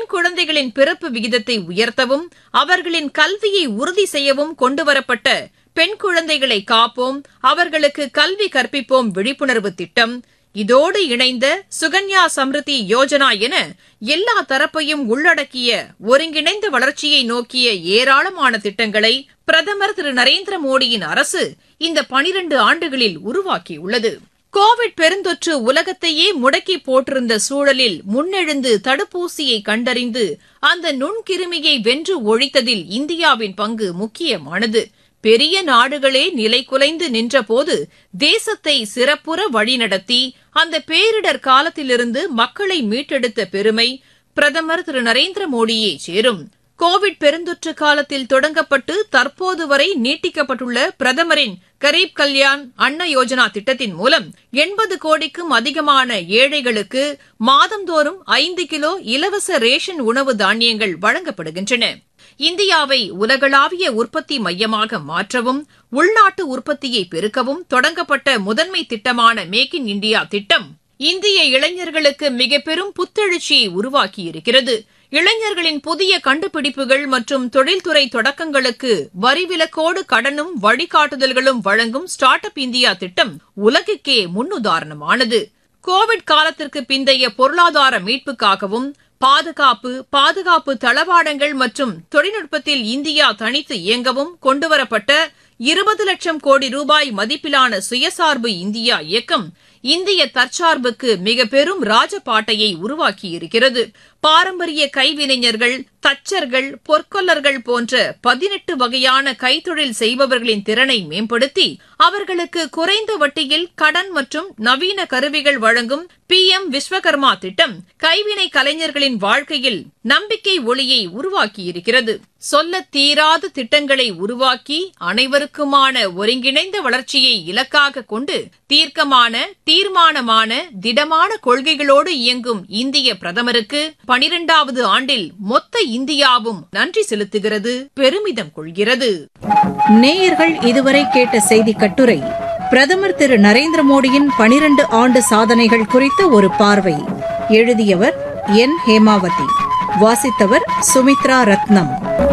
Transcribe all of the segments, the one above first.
பெண் குழந்தைகளின் பிறப்பு விகிதத்தை உயர்த்தவும் அவர்களின் கல்வியை உறுதி செய்யவும் கொண்டுவரப்பட்ட பெண் குழந்தைகளை காப்போம் அவர்களுக்கு கல்வி கற்பிப்போம் விழிப்புணர்வு திட்டம் இதோடு இணைந்த சுகன்யா சம்ருதி யோஜனா என எல்லா தரப்பையும் உள்ளடக்கிய ஒருங்கிணைந்த வளர்ச்சியை நோக்கிய ஏராளமான திட்டங்களை பிரதமர் திரு நரேந்திர மோடியின் அரசு இந்த பனிரண்டு ஆண்டுகளில் உருவாக்கியுள்ளது கோவிட் பெருந்தொற்று உலகத்தையே முடக்கி போட்டிருந்த சூழலில் முன்னெழுந்து தடுப்பூசியை கண்டறிந்து அந்த நுண்கிருமியை வென்று ஒழித்ததில் இந்தியாவின் பங்கு முக்கியமானது பெரிய நாடுகளே நிலை குலைந்து நின்றபோது தேசத்தை சிறப்புற வழிநடத்தி அந்த பேரிடர் காலத்திலிருந்து மக்களை மீட்டெடுத்த பெருமை பிரதமர் திரு நரேந்திர மோடியே சேரும் கோவிட் பெருந்தொற்று காலத்தில் தொடங்கப்பட்டு தற்போது வரை நீட்டிக்கப்பட்டுள்ள பிரதமரின் கரீப் கல்யாண் அன்ன யோஜனா திட்டத்தின் மூலம் எண்பது கோடிக்கும் அதிகமான ஏழைகளுக்கு மாதந்தோறும் ஐந்து கிலோ இலவச ரேஷன் உணவு தானியங்கள் வழங்கப்படுகின்றன இந்தியாவை உலகளாவிய உற்பத்தி மையமாக மாற்றவும் உள்நாட்டு உற்பத்தியை பெருக்கவும் தொடங்கப்பட்ட முதன்மை திட்டமான மேக் இன் இண்டியா திட்டம் இந்திய இளைஞர்களுக்கு மிக பெரும் புத்தெழுச்சியை உருவாக்கியிருக்கிறது இளைஞர்களின் புதிய கண்டுபிடிப்புகள் மற்றும் தொழில்துறை தொடக்கங்களுக்கு வரிவிலக்கோடு கடனும் வழிகாட்டுதல்களும் வழங்கும் ஸ்டார்ட் அப் இந்தியா திட்டம் உலகுக்கே முன்னுதாரணமானது கோவிட் காலத்திற்கு பிந்தைய பொருளாதார மீட்புக்காகவும் பாதுகாப்பு பாதுகாப்பு தளவாடங்கள் மற்றும் தொழில்நுட்பத்தில் இந்தியா தனித்து இயங்கவும் கொண்டுவரப்பட்ட இருபது லட்சம் கோடி ரூபாய் மதிப்பிலான சுயசார்பு இந்தியா இயக்கம் இந்திய தற்சார்புக்கு மிக பெரும் ராஜபாட்டையை உருவாக்கியிருக்கிறது பாரம்பரிய கைவினைஞர்கள் தச்சர்கள் பொற்கொல்லர்கள் போன்ற பதினெட்டு வகையான கைத்தொழில் செய்பவர்களின் திறனை மேம்படுத்தி அவர்களுக்கு குறைந்த வட்டியில் கடன் மற்றும் நவீன கருவிகள் வழங்கும் பி எம் விஸ்வகர்மா திட்டம் கைவினை கலைஞர்களின் வாழ்க்கையில் நம்பிக்கை ஒளியை உருவாக்கியிருக்கிறது சொல்ல தீராத திட்டங்களை உருவாக்கி அனைவருக்குமான ஒருங்கிணைந்த வளர்ச்சியை இலக்காக கொண்டு தீர்க்கமான தீர்மானமான திடமான கொள்கைகளோடு இயங்கும் இந்திய பிரதமருக்கு பனிரெண்டாவது ஆண்டில் மொத்த இந்தியாவும் நன்றி செலுத்துகிறது பெருமிதம் கொள்கிறது நேயர்கள் இதுவரை கேட்ட செய்தி கட்டுரை பிரதமர் திரு நரேந்திர மோடியின் பனிரண்டு ஆண்டு சாதனைகள் குறித்த ஒரு பார்வை எழுதியவர் என் ஹேமாவதி வாசித்தவர் சுமித்ரா ரத்னம்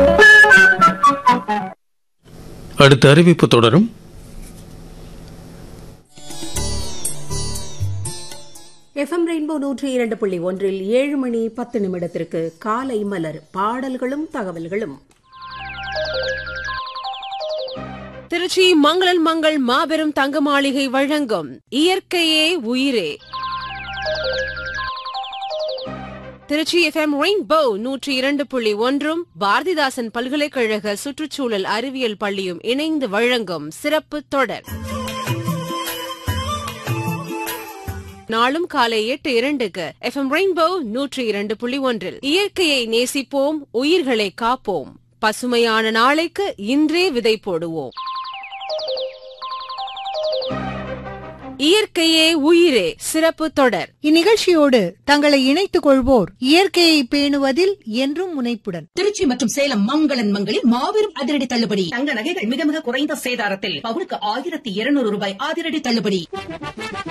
அடுத்த அறிவிப்பு தொடரும் எஃப்எம் ரெயின்போ நூற்றி இரண்டு புள்ளி ஒன்றில் ஏழு மணி பத்து நிமிடத்திற்கு காலை மலர் பாடல்களும் தகவல்களும் திருச்சி மங்களன் மங்கள் மாபெரும் தங்க மாளிகை வழங்கும் இயற்கையே உயிரே திருச்சி எஃப்எம் ரெயின்போ நூற்றி இரண்டு புள்ளி ஒன்றும் பாரதிதாசன் பல்கலைக்கழக சுற்றுச்சூழல் அறிவியல் பள்ளியும் இணைந்து வழங்கும் சிறப்பு தொடர் நாளும் காலை எட்டு இரண்டுக்கு எஃப்எம் ரெயின்போ நூற்றி இரண்டு புள்ளி ஒன்றில் இயற்கையை நேசிப்போம் உயிர்களை காப்போம் பசுமையான நாளைக்கு இன்றே விதை போடுவோம் இயற்கையே உயிரே சிறப்பு தொடர் இந்நிகழ்ச்சியோடு தங்களை இணைத்துக் கொள்வோர் இயற்கையை பேணுவதில் என்றும் முனைப்புடன் திருச்சி மற்றும் சேலம் மங்களன் மங்களில் மாபெரும் அதிரடி தள்ளுபடி தங்க நகைகள் மிக மிக குறைந்த சேதாரத்தில் பவுனுக்கு ஆயிரத்தி இருநூறு ரூபாய் அதிரடி தள்ளுபடி